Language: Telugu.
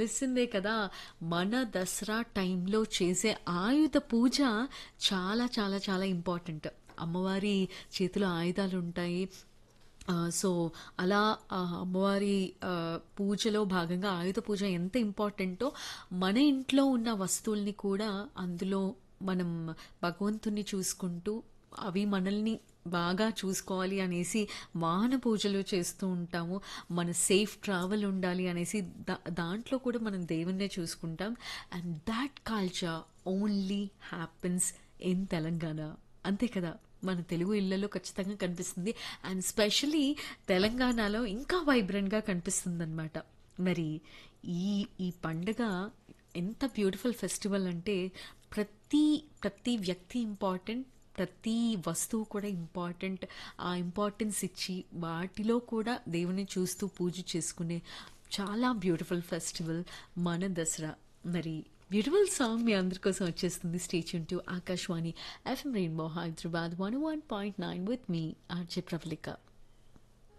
తెలిసిందే కదా మన దసరా టైంలో చేసే ఆయుధ పూజ చాలా చాలా చాలా ఇంపార్టెంట్ అమ్మవారి చేతిలో ఆయుధాలు ఉంటాయి ఆ, సో అలా ఆ అమ్మవారి ఆ, పూజలో భాగంగా ఆయుధ పూజ ఎంత ఇంపార్టెంటో మన ఇంట్లో ఉన్న వస్తువుల్ని కూడా అందులో మనం భగవంతుని చూసుకుంటూ అవి మనల్ని బాగా చూసుకోవాలి అనేసి వాహన పూజలు చేస్తూ ఉంటాము మన సేఫ్ ట్రావెల్ ఉండాలి అనేసి దా దాంట్లో కూడా మనం దేవుణ్ణే చూసుకుంటాం and that culture only happens in Telangana అంతే కదా మన తెలుగు ఇళ్లలో ఖచ్చితంగా కనిపిస్తుంది అండ్ స్పెషలీ తెలంగాణలో ఇంకా వైబ్రెంట్గా కనిపిస్తుంది అనమాట మరి ఈ ఈ పండుగ ఎంత బ్యూటిఫుల్ ఫెస్టివల్ అంటే ప్రతి ప్రతి వ్యక్తి ఇంపార్టెంట్ ప్రతి వస్తువు కూడా ఇంపార్టెంట్ ఆ ఇంపార్టెన్స్ ఇచ్చి వాటిలో కూడా దేవుని చూస్తూ పూజ చేసుకునే చాలా బ్యూటిఫుల్ ఫెస్టివల్ మన దసరా మరి బ్యూటిఫుల్ సాంగ్ మీ అందరి కోసం వచ్చేస్తుంది stay tuned to Akashvani FM Rainbow Hyderabad one one point nine with మీ ఆర్జే ప్రవళిక